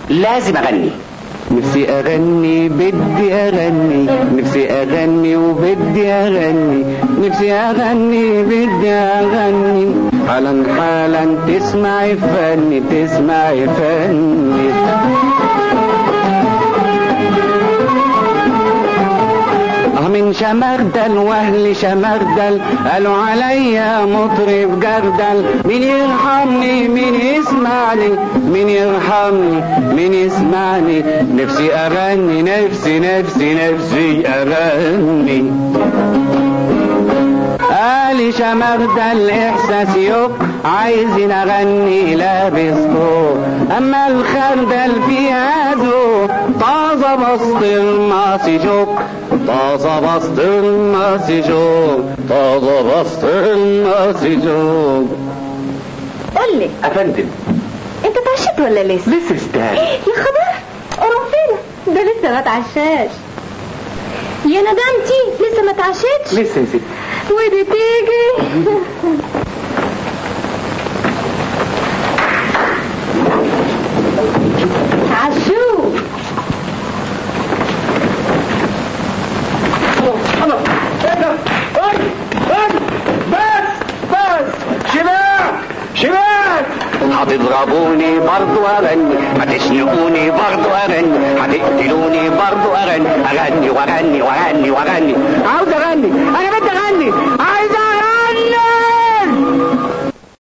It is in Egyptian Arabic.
لازم اغني نفسي اغني بدي اغني نفسي اغني وبدي اغني نفسي اغني بدي اغني حالا حالا تسمعي فني تسمعي فني من شمردل واهل شمردل قالوا عليا مطرب جردل مين يرحمني مين يسمعني مين يرحمني مين يسمعني نفسي اغني نفسي نفسي نفسي اغني قالي شمردل احساس يوك عايزين اغني لابس طوق اما الخردل فيها ذوق طازة بسطرمة سجوك طازة بسطرمة سجوك طازة بسطرمة سجوك قول لي افندم انت اتعشيت ولا لسه لسه استاذ يا خبر قرنفلة ده لسه ما اتعشاش يا ندمتي لسه ما اتعشتش لسه يا ستي ودي تيجي عشو بس بس شباب شباب هتضربوني برضو اغني هتشنقوني برضو اغني هتقتلوني برضو اغني اغني واغني واغني واغني عاوز اغني انا بدي اغني